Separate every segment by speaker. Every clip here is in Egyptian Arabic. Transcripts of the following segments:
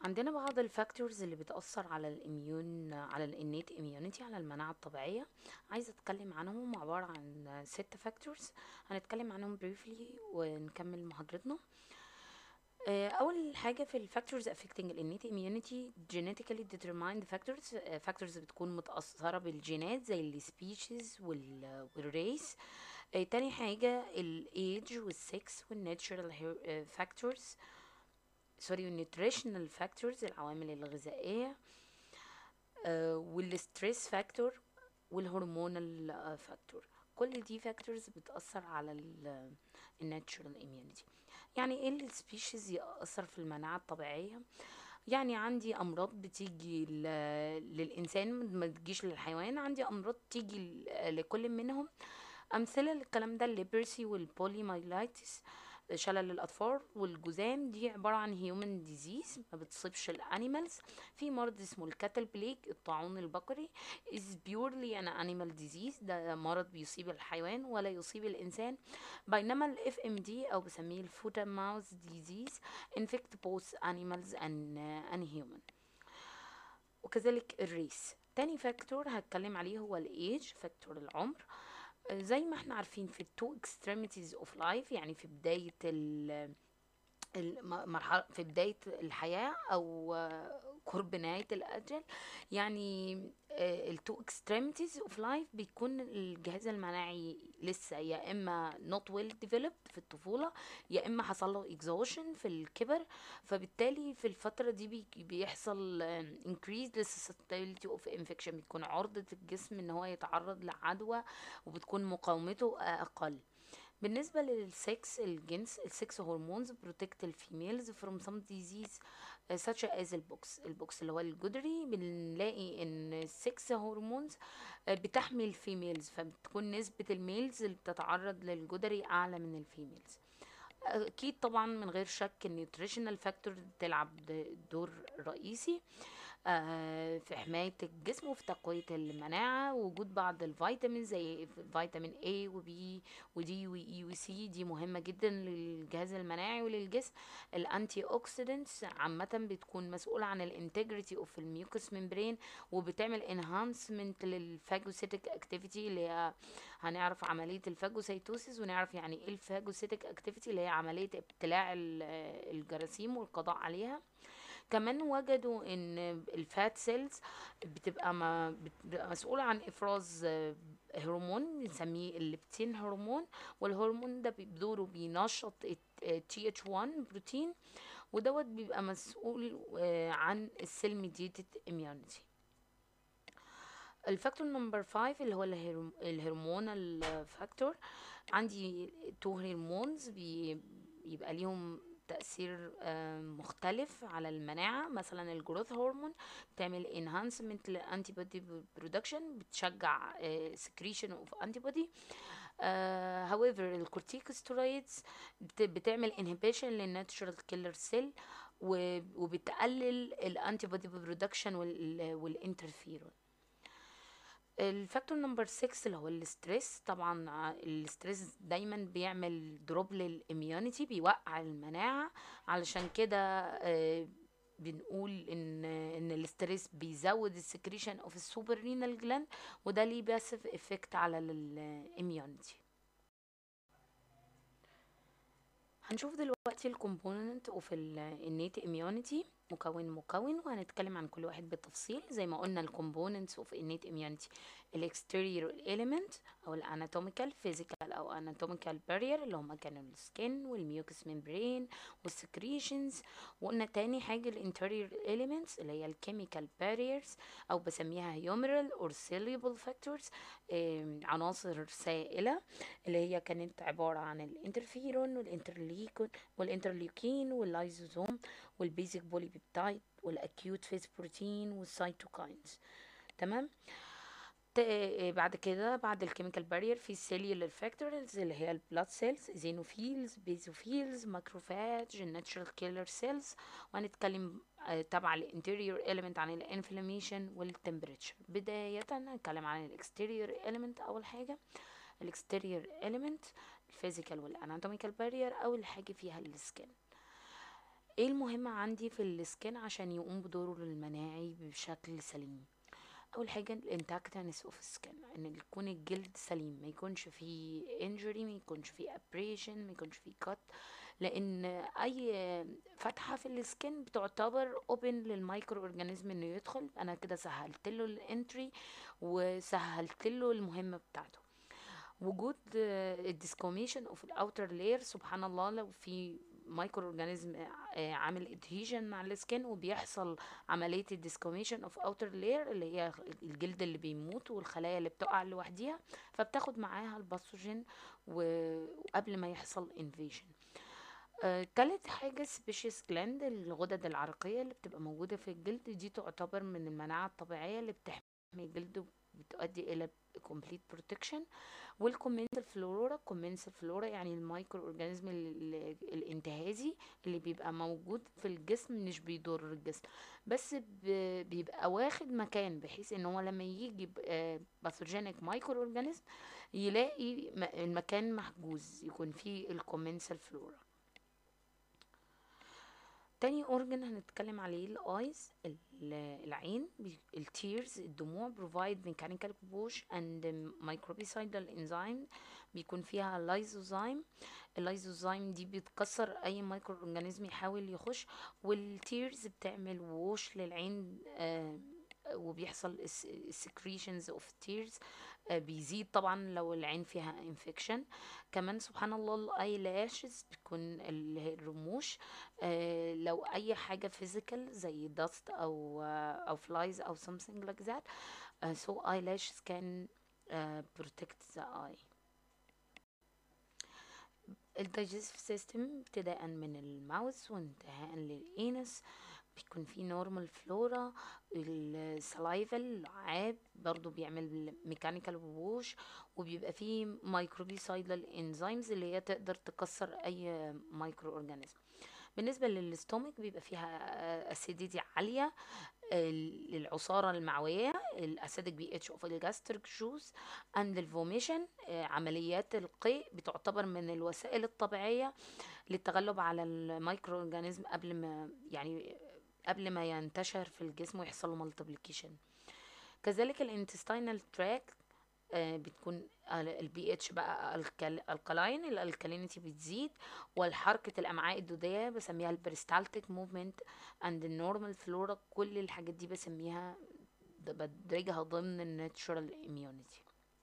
Speaker 1: عندنا بعض الفاكتورز اللي بتأثر على الاميون على الانيت اميونيتي على المناعة الطبيعية عايزة اتكلم عنهم هم عبارة عن ست فاكتورز هنتكلم عنهم briefly ونكمل محاضرتنا آه، اول حاجه في الفاكتورز affecting الانيت immunity genetically determined factors آه، factors بتكون متاثره بالجينات زي السبيشيز والريس تاني حاجه الايج والسكس والناتشرال فاكتورز سوري والنيوتريشنال فاكتورز العوامل الغذائيه والستريس فاكتور والهرمونال فاكتور كل دي فاكتورز بتأثر على الناتشرال immunity يعني ايه السبيشيز يأثر في المناعة الطبيعية يعني عندي امراض بتيجي ل- للانسان ما تجيش للحيوان عندي امراض تيجي ل- لكل منهم امثله للكلام ده الليبرسي والبوليمايلايتس شلل الاطفال والجذام دي عباره عن هيومن ديزيز ما بتصيبش الانيمالز في مرض اسمه الكاتل بليك الطاعون البقري is purely an animal disease ده مرض بيصيب الحيوان ولا يصيب الانسان بينما ال FMD او بسميه الفوت ماوث ديزيز infect both animals and, and human وكذلك الريس تاني فاكتور هتكلم عليه هو الايج فاكتور العمر آه، زي ما احنا عارفين في التو extremities of life يعني في بداية ال المرحلة في بداية الحياة أو آه، قرب نهاية الأجل يعني التو extremities of life بيكون الجهاز المناعي لسه يا إما not well developed في الطفولة يا إما حصل له exhaustion في الكبر فبالتالي في الفترة دي بي- بيحصل آه، increased susceptibility of infection بتكون عرضة الجسم إن هو يتعرض لعدوى وبتكون مقاومته أقل بالنسبة للسكس الجنس السكس هرمونز بروتكت الفيميلز from some disease uh, such as البوكس البوكس اللي هو الجدري بنلاقي ان السكس هرمونز بتحمي الفيميلز فبتكون نسبة الميلز اللي بتتعرض للجدري اعلى من الفيميلز اكيد طبعا من غير شك النيوتريشنال فاكتور بتلعب د- دور رئيسي آه، في حماية الجسم وفي تقوية المناعة وجود بعض الفيتامين زي فيتامين A و B و D و E و C دي مهمة جدا للجهاز المناعي وللجسم الانتي اوكسيدنتس عامة بتكون مسؤولة عن الانتجريتي اوف الميوكس ممبرين وبتعمل انهانسمنت للفاجوسيتك اكتيفيتي اللي هي هنعرف عملية الفاجوسيتوسيس ونعرف يعني ايه الفاجوسيتك اكتيفيتي اللي هي عملية ابتلاع ال- الجراثيم والقضاء عليها كمان وجدوا ان الفات سيلز بتبقى ما بتبقى مسؤولة عن افراز آه، هرمون بنسميه الليبتين هرمون والهرمون ده بدوره بينشط تي اتش 1 بروتين ودوت بيبقى مسؤول آه، عن السيل ميديتد اميونيتي الفاكتور نمبر 5 اللي هو الهرم- الهرمونال فاكتور عندي تو هرمونز بيبقى ليهم تأثير آه، مختلف على المناعة مثلا الجروث هرمون بتعمل enhancement للانتي بودي برودكشن بتشجع آه، secretion of antibody آه، however الكورتيكوستيرويدز بت- بتعمل inhibition للناتشرال كيلر سيل وبتقلل الانتي بودي برودكشن والانترفيرون الفاكتور نمبر 6 اللي هو الاستريس طبعا ع- الاستريس دايما بيعمل دروب للاميونيتي بيوقع المناعة علشان كده آه، بنقول ان ان الاستريس بيزود السكريشن اوف السوبر رينال جلاند وده ليه باسف افكت على الاميونيتي هنشوف دلوقتي الكومبوننت اوف الانيت اميونيتي مكون مكون وهنتكلم عن كل واحد بالتفصيل زي ما قلنا الكومبوننتس اوف innate immunity الاكستيريور element او الاناتوميكال فيزيكال او اناتوميكال بارير اللي هما كانوا السكين والميوكس ممبرين والسكريشنز وقلنا تاني حاجة الانتيريور elements اللي هي الكيميكال باريرز او بسميها humoral or soluble factors آم، عناصر سائلة اللي هي كانت عبارة عن الانترفيرون والانترليكون والانترليوكين واللايزوزوم والبيزك بولي بيبتايد والاكيوت فيز بروتين والسيتوكاينز تمام ت- بعد كده بعد الكيميكال بارير في السيلولار فاكتورز اللي هي البلاد سيلز زينوفيلز بيزوفيلز ماكروفاج الناتشرال كيلر سيلز وهنتكلم آه، تبع الانتيريور element عن الانفلاميشن والتمبريتشر بداية هنتكلم عن الاكستيريور element اول حاجة الاكستيريور element الفيزيكال والاناتوميكال بارير اول حاجة فيها السكين ايه المهم عندي في السكان عشان يقوم بدوره المناعي بشكل سليم اول حاجه الانتاكتنس اوف سكين ان يكون الجلد سليم ما يكونش فيه انجري ما يكونش فيه ابريشن ما يكونش فيه كات لان اي فتحه في السكين بتعتبر اوبن للمايكرو اورجانيزم انه يدخل انا كده سهلت له الانتري وسهلت له المهمه بتاعته وجود الديسكوميشن اوف الاوتر لاير سبحان الله لو في مايكرو اورجانيزم عامل ادهيجن مع السكين وبيحصل عمليه الديسكوميشن اوف اوتر لاير اللي هي الجلد اللي بيموت والخلايا اللي بتقع لوحديها فبتاخد معاها الباثوجين وقبل ما يحصل انفيجن آه، تالت حاجة سبيشيس جلاند الغدد العرقية اللي بتبقى موجودة في الجلد دي تعتبر من المناعة الطبيعية اللي بتحمي الجلد وبتؤدي إلى complete protection والكومنسال فلورا كومنسال فلورا يعني المايكرو اورجانيزم الانتهازي اللي بيبقى موجود في الجسم مش بيضر الجسم بس بيبقى واخد مكان بحيث ان هو لما يجي باثوجينيك مايكرو اورجانيزم يلاقي المكان محجوز يكون فيه الكومنسال فلورا تاني اورجن هنتكلم عليه الايز العين التيرز الدموع provide mechanical push and microbicidal enzyme بيكون فيها لايزوزايم اللايزوزايم دي بتكسر اي مايكرو اورجانيزم يحاول يخش والتيرز بتعمل ووش للعين آه وبيحصل السكريشنز اوف تيرز بيزيد طبعا لو العين فيها انفكشن كمان سبحان الله الاي لاشز بتكون اللي هي الرموش آه لو اي حاجه فيزيكال زي دست او uh, او فلايز او something like that uh, so eyelashes can uh, protect the eye الدايجستيف سيستم ابتداء من الماوس وانتهاء للانس بيكون في نورمال فلورا السلايفا اللعاب برضو بيعمل ميكانيكال ووش وبيبقى فيه مايكروبيسايدال انزيمز اللي هي تقدر تكسر اي مايكرو اورجانيزم بالنسبة للستومك بيبقى فيها اسيديتي عالية العصارة المعوية الاسيدك بي اتش اوف الجاستريك جوز اند الفوميشن عمليات القيء بتعتبر من الوسائل الطبيعية للتغلب على المايكرو اورجانيزم قبل ما يعني قبل ما ينتشر في الجسم ويحصل له مالتيبليكيشن كذلك الانتستينال تراك بتكون البي اتش بقى الكلاين الالكالينيتي بتزيد والحركه الامعاء الدوديه بسميها البريستالتيك موفمنت اند النورمال فلورا كل الحاجات دي بسميها بدرجها ضمن الناتشورال اميونيتي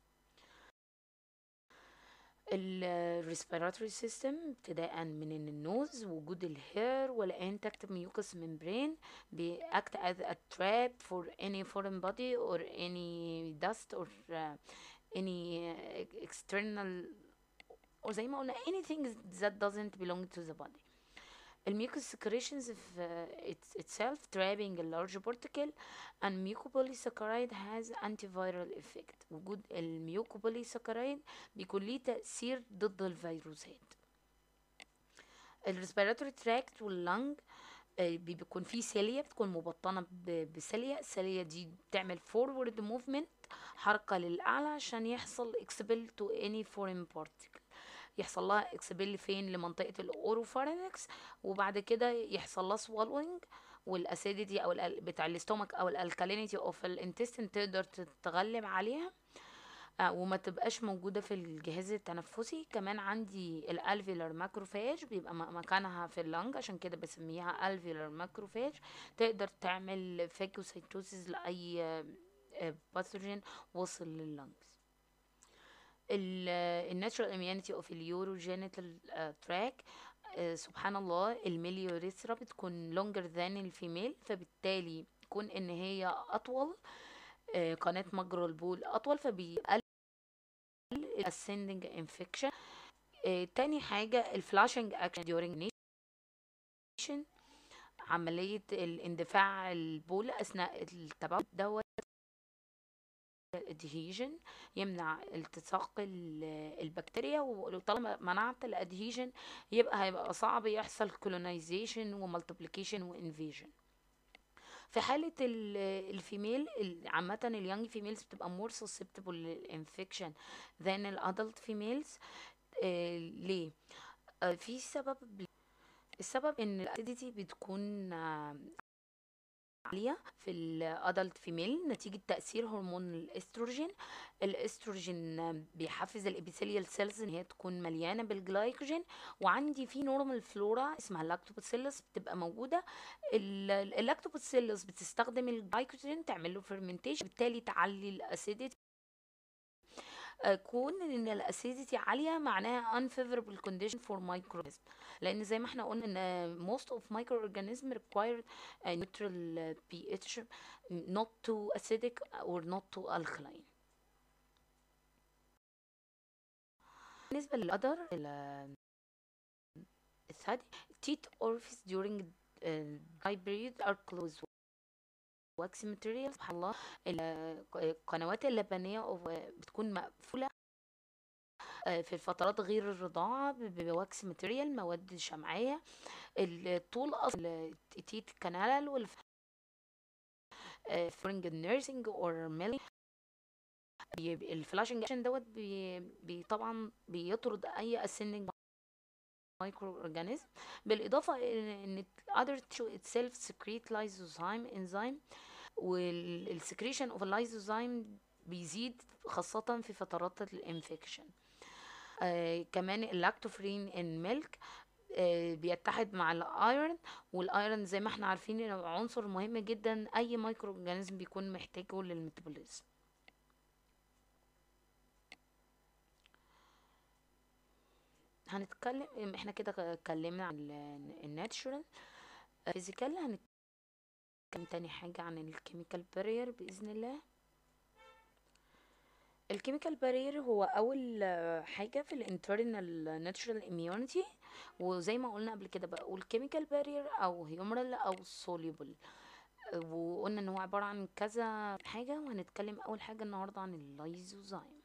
Speaker 1: الريسبيراتوري سيستم ابتداء من النوز وجود الهير والانتكت ميوكس ممبرين بيأكت as a trap for any foreign body or any dust or uh, any external or زي ما قلنا anything that doesn't belong to the body الميوكس secretions of uh, it, itself trapping a large particle and mucopolysaccharide has antiviral effect وجود الميوكوبوليساكرايد بيكون ليه تأثير ضد الفيروسات الريسبيراتوري تراكت واللنج بيكون فيه سيليا بتكون مبطنة بسيليا السيليا دي بتعمل فورورد موفمنت حركة للأعلى عشان يحصل expel to any foreign particle يحصل لها اكسبيل فين لمنطقة الاوروفارينكس وبعد كده يحصل لها swallowing والاسيديتي او بتاع الاستومك او الالكالينيتي اوف الانتستين تقدر تتغلب عليها آه وما تبقاش موجودة في الجهاز التنفسي كمان عندي الالفيلر ماكروفاج بيبقى مكانها في اللنج عشان كده بسميها الفيلر ماكروفاج تقدر تعمل فاجوسيتوسيس لأي باثوجين وصل لللنجز الناتشرال اميونيتي اوف اليوروجينيتال تراك سبحان الله الميليوريثرا بتكون لونجر ذان الفيميل فبالتالي يكون ان هي اطول uh, قناة مجرى البول اطول فبيقلل ascending infection uh, تاني حاجة الفلاشنج اكشن during nation عملية الاندفاع البول اثناء التبول دوت الادهيجن يمنع التصاق البكتيريا وطالما منعت الادهيجن يبقى هيبقى صعب يحصل كولونايزيشن ومالتيبليكيشن وانفيجن في حالة الفيميل عامة اليونج فيميلز بتبقى more susceptible للانفكشن than الادلت فيميلز آه ليه؟ آه في سبب السبب ان الاسيديتي بتكون آه، عالية في الادلت فيميل نتيجة تأثير هرمون الاستروجين الاستروجين بيحفز الابيثيليال سيلز ان هي تكون مليانة بالجلايكوجين وعندي في نورمال فلورا اسمها اللاكتوباسيلس بتبقى موجودة ال- اللاكتوباسيلس بتستخدم الجلايكوجين تعمل له فيرمنتيشن بالتالي تعلي الاسيديتي آه، كون ان الاسيديتي عاليه معناها unfavorable condition for microorganism لان زي ما احنا قلنا ان most of microorganism require a neutral pH not too acidic or not too alkaline بالنسبه للأدر الثاني teeth orifice during uh, dry period are closed wax material سبحان الله ال- القنوات اللبنية أو بتكون مقفولة آه، في الفترات غير الرضاعة ب- بواكس ماتيريال مواد شمعية الطول أصل التيت كانال والف فرنج نيرسينج اور ميلي الفلاشنج اكشن دوت بي بي طبعا بيطرد اي اسندنج مايكرو اورجانيزم بالاضافه إلى ان other tissue itself secrete lysozyme enzyme والسكريشن اوف اللايزوزايم بيزيد خاصة في فترات الانفكشن آه كمان اللاكتوفرين ان ميلك آه بيتحد مع الايرون والايرون زي ما احنا عارفين انه عنصر مهم جدا اي مايكرو اورجانيزم بيكون محتاجه للميتابوليزم هنتكلم احنا كده اتكلمنا عن الناتشورال فيزيكال هنتكلم تاني حاجة عن الكيميكال بارير بإذن الله الكيميكال بارير هو اول آه، حاجه في الانترنال ناتشورال اميونيتي وزي ما قلنا قبل كده بقول كيميكال بارير او هيومرال او سوليبل وقلنا ان هو عباره عن كذا حاجه وهنتكلم اول حاجه النهارده عن اللايزوزايم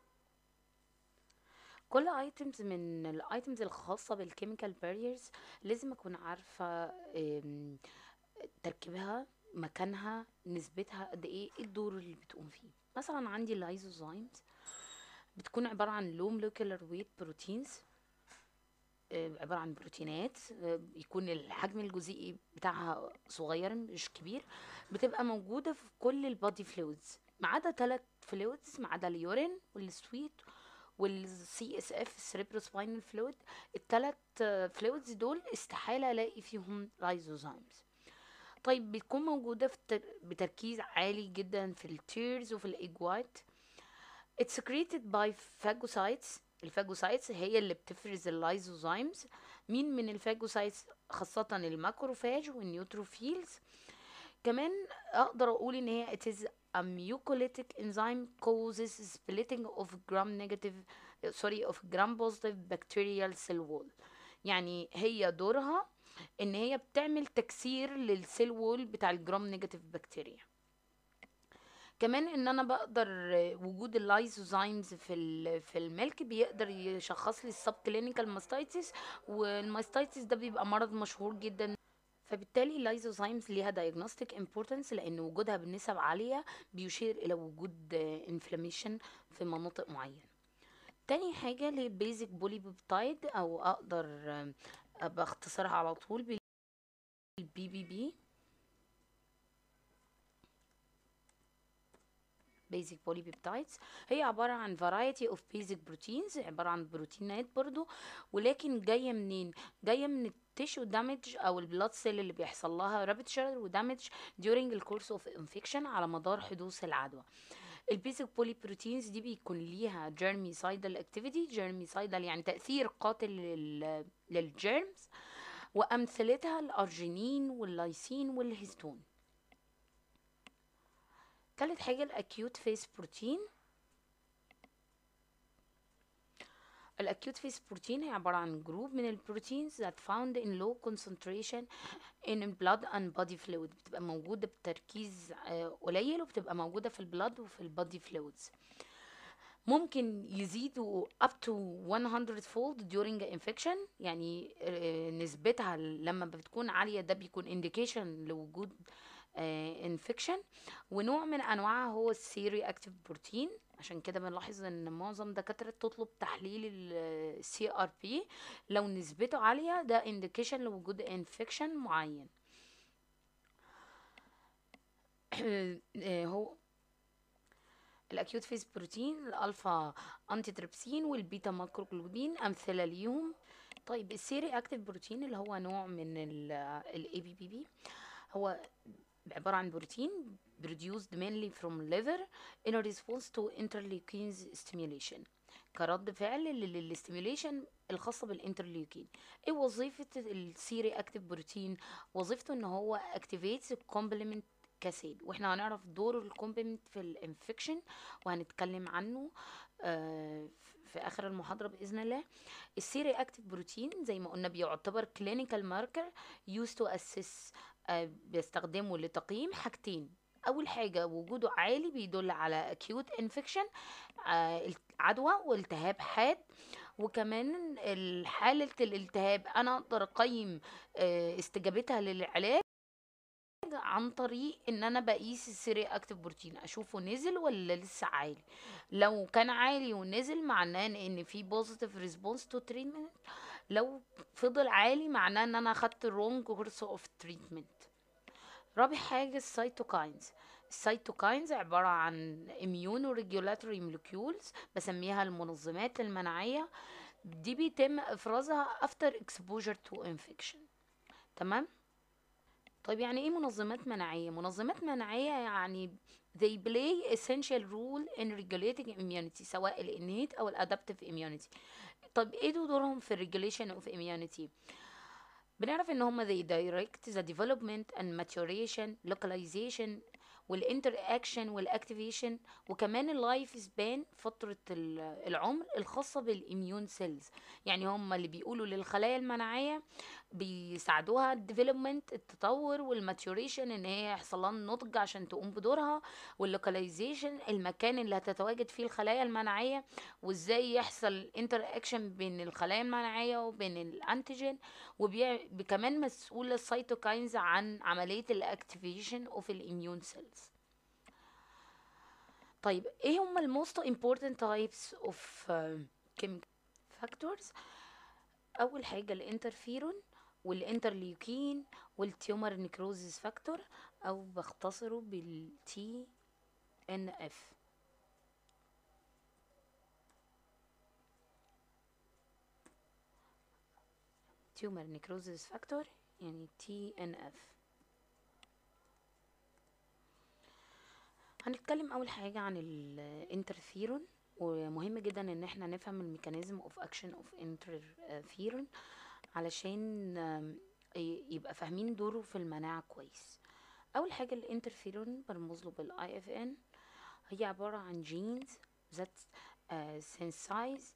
Speaker 1: كل ايتمز من الايتمز الخاصه بالكيميكال باريرز لازم اكون عارفه آم، تركيبها مكانها نسبتها قد ايه ايه الدور اللي بتقوم فيه مثلا عندي اللايزوزايمز بتكون عبارة عن low molecular weight proteins آه، عبارة عن بروتينات آه، يكون الحجم الجزيئي بتاعها صغير مش كبير بتبقى موجودة في كل البادي فلويدز ما عدا ثلاث فلويدز ما عدا اليورين والسويت والسي اس اف السيريبروسباينال فلويد الثلاث فلويدز دول استحالة الاقي فيهم لايزوزايمز طيب بتكون موجودة في التر... بتركيز عالي جدا في التيرز وفي الايج وايت It's secreted by phagocytes الفاجوسايتس هي اللي بتفرز اللايزوزايمز مين من الفاجوسايتس خاصة الماكروفاج والنيوتروفيلز كمان اقدر اقول ان هي it is a mucolytic enzyme causes splitting of gram negative sorry of gram positive bacterial cell wall يعني هي دورها ان هي بتعمل تكسير للسيل وول بتاع الجرام نيجاتيف بكتيريا كمان ان انا بقدر وجود اللايزوزايمز في ال- في الملك بيقدر يشخص لي السب كلينيكال ماستايتس والماستايتس ده بيبقى مرض مشهور جدا فبالتالي اللايزوزايمز ليها diagnostic importance لان وجودها بنسب عاليه بيشير الى وجود انفلاميشن في مناطق معينه تاني حاجه اللي بيزك بولي بيبتايد او اقدر آم، باختصارها على طول بالبي بي بي basic polypeptides هي عبارة عن variety of basic proteins عبارة عن بروتينات برضو ولكن جاية منين جاية من التيشو دامج او البلاد سيل اللي بيحصل لها رابتشر ودامج during the course of infection على مدار حدوث العدوى البيزك بولي بروتينز دي بيكون ليها جيرميسايدال اكتيفيتي جيرميسايدال يعني تأثير قاتل لل- للجيرمز وأمثلتها الأرجينين واللايسين والهيستون تالت حاجة الأكيوت فيس بروتين الأكيوت فيس بروتين هي عبارة عن جروب من البروتينز that found in low concentration in blood and body fluid بتبقى موجودة بتركيز آه، قليل وبتبقى موجودة في البلاد وفي البادي فلويدز ممكن يزيدوا up to 100 fold during infection يعني آه، نسبتها لما بتكون عالية ده بيكون indication لوجود انفكشن ونوع من انواعها هو السيري اكتيف بروتين عشان كده بنلاحظ ان معظم دكاتره تطلب تحليل السي ار بي لو نسبته عاليه ده انديكيشن لوجود انفكشن معين هو الاكيوت فيز بروتين الالفا انتي تريبسين والبيتا ماكروجلوبين امثله ليهم طيب السيري اكتيف بروتين اللي هو نوع من الاي بي بي بي هو عباره عن بروتين produced mainly from liver in response to interleukins stimulation كرد فعل للستيميوليشن الخاصة بالانترليوكين ايه وظيفة السيري اكتيف بروتين وظيفته ان هو activates الكومبلمنت كاسيد واحنا هنعرف دور الكومبلمنت في الانفكشن وهنتكلم عنه آه في اخر المحاضره باذن الله السيري اكتيف بروتين زي ما قلنا بيعتبر كلينيكال ماركر يوز تو اسس بيستخدمه لتقييم حاجتين اول حاجه وجوده عالي بيدل على acute infection آه عدوى والتهاب حاد وكمان حالة الالتهاب انا اقدر اقيم آه استجابتها للعلاج عن طريق ان انا بقيس السيري اكتيف بروتين اشوفه نزل ولا لسه عالي لو كان عالي ونزل معناه ان في بوزيتيف ريسبونس تو تريتمنت لو فضل عالي معناه ان انا اخدت الرونج كورس اوف تريتمنت رابع حاجة السيتوكاينز السيتوكاينز عبارة عن اميونو ريجولاتوري مولكيولز بسميها المنظمات المناعية دي بيتم افرازها after exposure to infection تمام طيب يعني ايه منظمات مناعية منظمات مناعية يعني they play essential role in regulating immunity سواء ال innate او ال adaptive immunity طب ايه دورهم في ال regulation of immunity بنعرف ان هم they direct the development and maturation localization والانتر اكشن والاكتيفيشن وكمان اللايف سبان فتره العمر الخاصه بالاميون سيلز يعني هم اللي بيقولوا للخلايا المناعيه بيساعدوها الديفلوبمنت التطور والماتوريشن ان هي يحصل لها النضج عشان تقوم بدورها واللوكاليزيشن المكان اللي هتتواجد فيه الخلايا المناعيه وازاي يحصل انتر اكشن بين الخلايا المناعيه وبين الانتيجين وكمان مسؤول السيتوكاينز عن عمليه الاكتيفيشن اوف الاميون سيلز طيب ايه هم الموست important types of uh, chemical factors اول حاجه الانترفيرون والانترليوكين والتيومر نيكروزيس فاكتور او بختصره بالتي ان اف تيومر نيكروزيس فاكتور يعني تي ان اف هنتكلم اول حاجه عن الانترفيرون ومهم جدا ان احنا نفهم الميكانيزم اوف اكشن اوف انترفيرون علشان يبقى فاهمين دوره في المناعه كويس اول حاجه الانترفيرون برمز له بالاي اف ان هي عباره عن جينز ذات سينسايز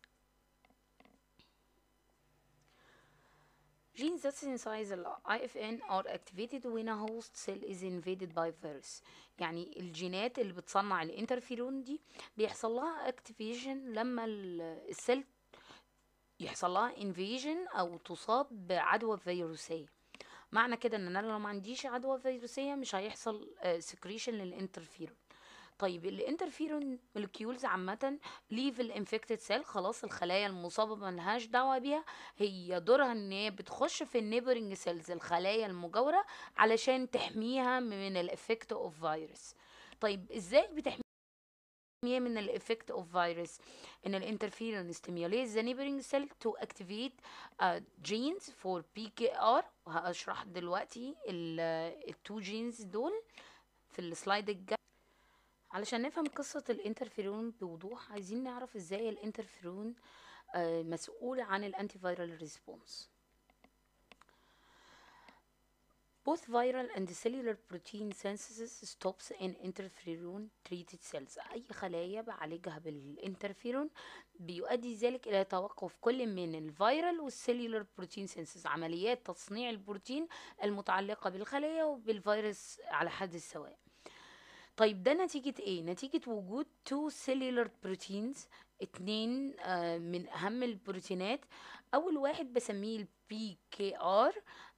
Speaker 1: Genes that synthesize the IFN are activated when a host cell is invaded by virus يعني الجينات اللي بتصنع الانترفيرون دي بيحصل لها اكتيفيشن لما السيل يحصل لها انفيجن او تصاب بعدوى فيروسيه معنى كده ان انا لو ما عنديش عدوى فيروسيه مش هيحصل سكريشن للانترفيرون طيب الانترفيرون مولكيولز عامة ليف الانفكتد سيل خلاص الخلايا المصابة ملهاش دعوة بيها هي دورها ان هي بتخش في النيبرنج سيلز الخلايا المجاورة علشان تحميها من الافكت اوف فيروس طيب ازاي بتحميها من الافكت اوف فيروس ان الانترفيرون stimulates the neighboring cell to activate uh, genes for PKR وهشرح دلوقتي التو جينز دول في السلايد الجاي علشان نفهم قصة الانترفيرون بوضوح عايزين نعرف ازاي الانترفيرون آه مسؤول عن الانتي فيرال ريسبونس Both viral and cellular protein synthesis stops in interferon treated cells. أي خلايا بعالجها بالانترفيرون بيؤدي ذلك إلى توقف كل من الفيرال والسيلولار بروتين سينسز عمليات تصنيع البروتين المتعلقة بالخلايا وبالفيروس على حد السواء. طيب ده نتيجة ايه؟ نتيجة وجود تو cellular بروتينز اتنين آه من اهم البروتينات اول واحد بسميه البي كي ار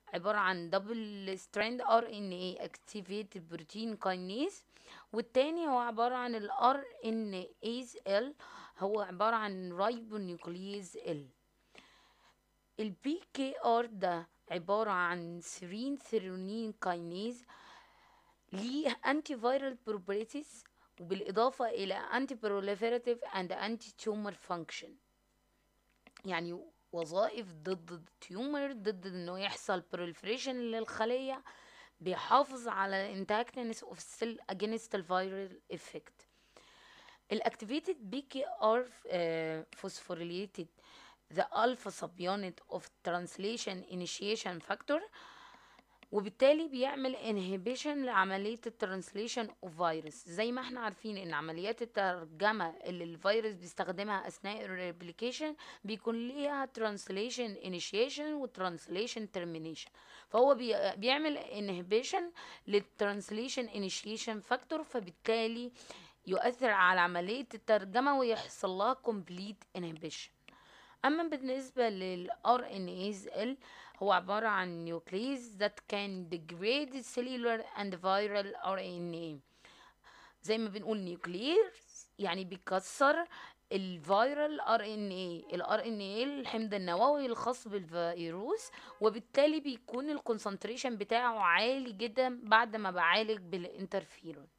Speaker 1: عبارة عن دبل ستراند ار ان اي اكتيفيتد بروتين كاينيز والتاني هو عبارة عن الار ان ايز ال هو عبارة عن رايبونيوكليز ال البي كي ار ده عبارة عن سيرين ثيرونين كاينيز ليه انتي فيرال بروبرتيز وبالإضافة إلى انتي بروليفيراتيف اند انتي تيومر فانكشن يعني وظائف ضد التيومر ضد انه يحصل proliferation للخلية بيحافظ على intact of cell against the viral effect الاكتيفيتد بي كي ار phosphorylated the alpha subunit of translation initiation factor وبالتالي بيعمل inhibition لعملية الترانسليشن اوف فيروس زي ما احنا عارفين ان عمليات الترجمة اللي الفيروس بيستخدمها اثناء الريبليكيشن بيكون ليها ترانسليشن initiation وترانسليشن termination فهو بي بيعمل inhibition للترانسليشن initiation factor فبالتالي يؤثر على عملية الترجمة ويحصل لها complete inhibition اما بالنسبة لل RNAs هو عبارة عن نيوكليز that can degrade cellular and viral RNA زي ما بنقول نيوكليز يعني بيكسر الفيرال ار ان اي الار ان اي الحمض النووي الخاص بالفيروس وبالتالي بيكون الكونسنتريشن بتاعه عالي جدا بعد ما بعالج بالانترفيرون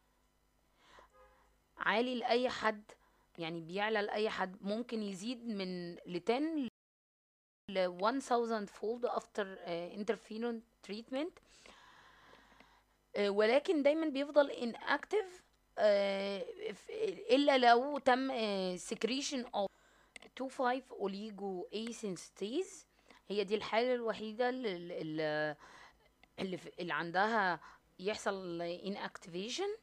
Speaker 1: عالي لاي حد يعني بيعلى لاي حد ممكن يزيد من ل 10 ل 1000 fold after uh, interferon treatment uh, ولكن دايما بيفضل inactive uh, الا لو تم uh, secretion of 2,5 اوليجو اسينستيز هي دي الحالة الوحيدة اللي, اللي, اللي, اللي عندها يحصل inactivation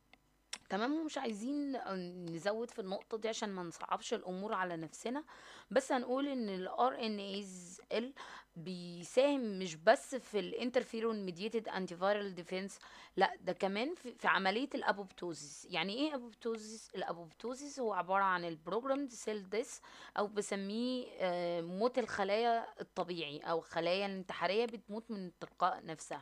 Speaker 1: تمام ومش عايزين نزود في النقطة دي عشان ما نصعبش الأمور على نفسنا بس هنقول ان ال RNAs بيساهم مش بس في الانترفيرون ميديتد انتي فايرال ديفense لا ده كمان في, في عمليه الابوبتوزيس يعني ايه ابوبتوزيس الابوبتوزيس هو عباره عن البروجرامد سيل ديس او بسميه آه، موت الخلايا الطبيعي او الخلايا الانتحاريه بتموت من تلقاء نفسها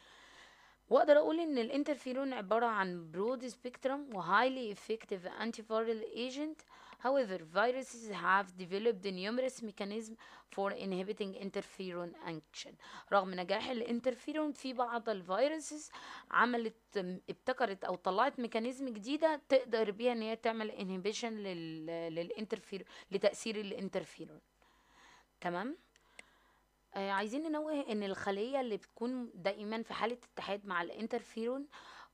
Speaker 1: واقدر اقول ان الانترفيرون عبارة عن broad spectrum و highly effective antiviral agent however viruses have developed numerous mechanisms for inhibiting interferon action رغم نجاح الانترفيرون في بعض الفيروسز عملت ابتكرت او طلعت ميكانيزم جديدة تقدر بيها ان هي تعمل inhibition لل للانترفيرون لتأثير الانترفيرون تمام آه عايزين ننوه ان الخلية اللي بتكون دائما في حالة اتحاد مع الانترفيرون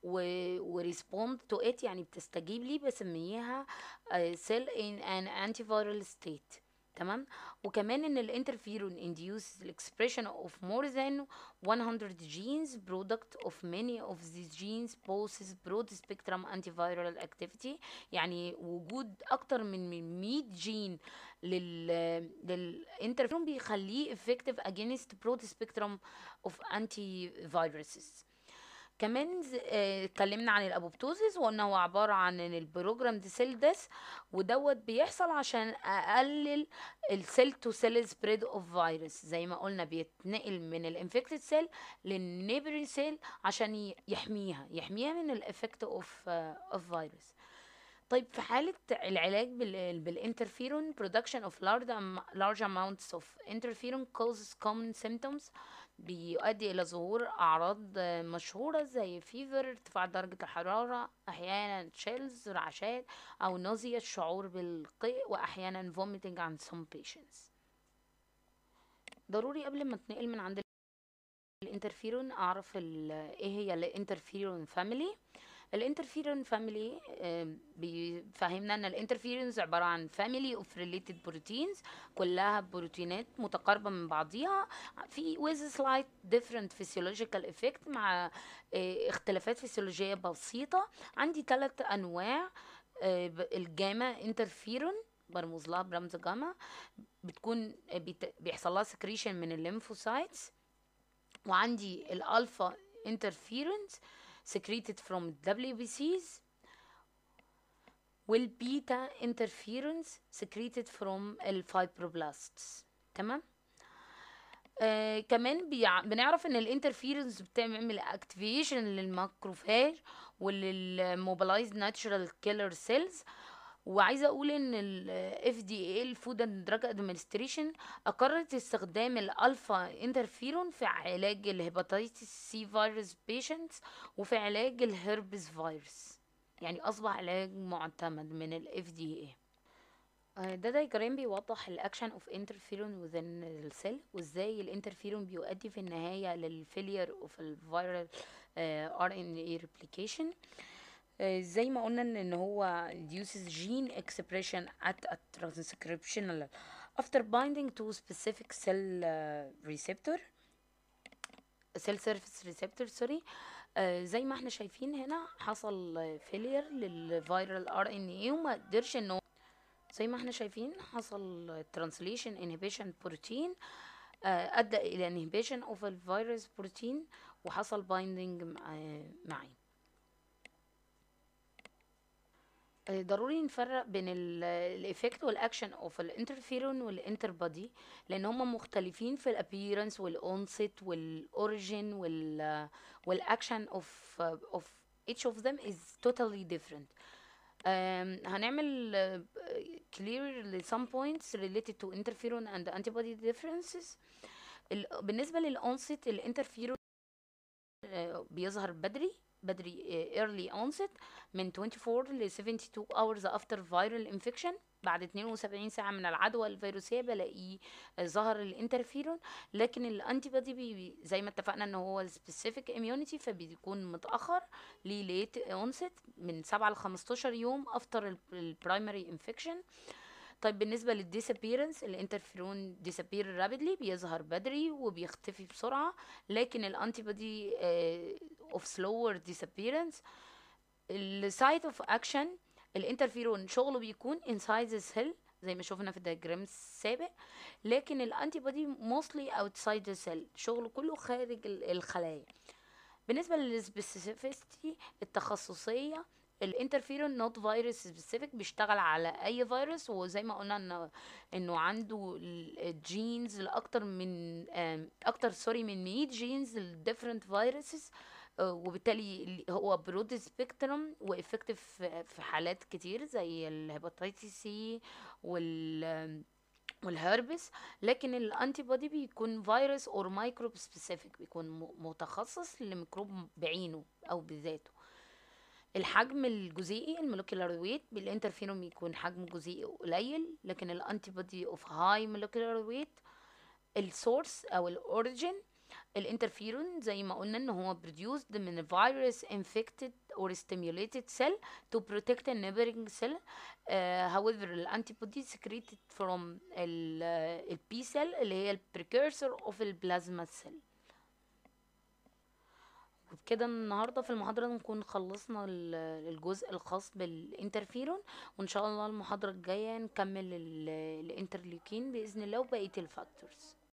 Speaker 1: وريسبوند تو ات يعني بتستجيب ليه بسميها سيل ان ان انتي فيرال ستيت تمام وكمان ان الانترفيرون induces the expression of more than 100 genes product of many of these genes poses broad spectrum antiviral activity يعني وجود اكتر من 100 جين لل للانترفيرون بيخليه effective against broad spectrum of antiviruses كمان آه، اتكلمنا عن الابوبتوزيس وقلنا هو عباره عن البروجرام دي سيل ديس ودوت بيحصل عشان اقلل السيل تو سيل سبريد اوف فيروس زي ما قلنا بيتنقل من الانفكتد سيل للنيبري سيل عشان يحميها يحميها من الافكت اوف اوف فيروس طيب في حالة العلاج بالانترفيرون production of large, large amounts of interferon causes common symptoms بيؤدي إلى ظهور أعراض مشهورة زي فيفر ارتفاع درجة الحرارة أحيانا تشيلز رعشات أو نوزيا الشعور بالقيء وأحيانا vomiting عند some patients ضروري قبل ما تنقل من عند الانترفيرون أعرف إيه هي الانترفيرون فاميلي الانترفيرون فاميلي بيفهمنا ان الانترفيرونز عباره عن فاميلي اوف ريليتد بروتينز كلها بروتينات متقاربه من بعضيها في with slight different physiological effect مع آه، اختلافات فسيولوجيه بسيطه عندي ثلاث انواع آه، الجاما انترفيرون برمز لها برمز جاما بتكون بيحصل لها سكريشن من الليمفوسايتس وعندي الالفا انترفيرونز secreted from WBCs والبيتا interferons secreted from الفايبروبلاستس تمام آه كمان بيع... بنعرف ان الانترفيرنس بتعمل اكتيفيشن للماكروفاج وللموبلايز ناتشرال كيلر سيلز وعايزه اقول ان ال FDA الفود اند دراج ادمنستريشن اقرت استخدام الالفا انترفيرون في علاج الهيباتيتس سي فيروس بيشنتس وفي علاج الهربس فيروس يعني اصبح علاج معتمد من ال FDA آه، ده دايجرام بيوضح الاكشن اوف انترفيرون within السيل وازاي الانترفيرون بيؤدي في النهايه للفيلير اوف الفيرال ار ان اي ريبليكيشن زي ما قلنا ان إن هو reduces gene expression at a transcriptional after binding to specific cell uh, receptor cell surface receptor سوري آه، زي ما احنا شايفين هنا حصل فيلير للفيرال ار ان اي وما قدرش انه زي ما احنا شايفين حصل translation inhibition بروتين ادى الى inhibition of الفيروس بروتين وحصل binding معاه آه، ضروري نفرق بين الايفكت والاكشن اوف الانترفيرون والانتربادي لان هما مختلفين في الابييرنس والاونست والاوريجين وال والاكشن اوف اوف each of them is totally different um, هنعمل uh, clear ل some points related to interferon and antibody differences ال- بالنسبة للأونست الانترفيرون بيظهر بدري بدري uh, early onset من 24 ل 72 hours after viral infection بعد 72 ساعة من العدوى الفيروسية بلاقيه ظهر الانترفيرون لكن الانتي بودي بي زي ما اتفقنا ان هو سبيسيفيك اميونيتي فبيكون متأخر ليه ليت اونست من 7 ل 15 يوم افتر البرايمري انفكشن طيب بالنسبة للديسابيرنس الانترفيرون ديسابير رابيدلي بيظهر بدري وبيختفي بسرعة لكن الانتي بودي اوف سلور ديسابيرنس السايت اوف اكشن الانترفيرون شغله بيكون inside the cell زي ما شفنا في الدياجرام السابق لكن الانتي بودي mostly outside the cell شغله كله خارج ال- الخلايا بالنسبة للسبيسيفيستي التخصصية الانترفيرون نوت فيروس سبيسيفيك بيشتغل على اي فيروس وزي ما قلنا انه انه عنده الجينز لاكتر من آم، اكتر سوري من 100 جينز لديفرنت فيروسز وبالتالي ال- هو برود سبيكترم وافكتيف في حالات كتير زي الهيباتيتس سي وال والهربس لكن الانتي بودي بيكون فيروس اور مايكروب سبيسيفيك بيكون م- متخصص لميكروب بعينه او بذاته الحجم الجزيئي المولكيولار ويت بالانترفيرون بيكون حجم جزيئي قليل لكن الانتي بودي اوف هاي مولكيولار ويت السورس او الاوريجين الانترفيرون زي ما قلنا ان هو produced من فيروس infected or stimulated cell to protect a neighboring cell uh, however الانتيبودي secreted from ال ال B cell اللي هي ال precursor of البلازما cell وبكده النهارده في المحاضرة نكون خلصنا ال- الجزء الخاص بالانترفيرون وان شاء الله المحاضرة الجاية نكمل ال- الانترليوكين بإذن الله وبقية الفاكتورز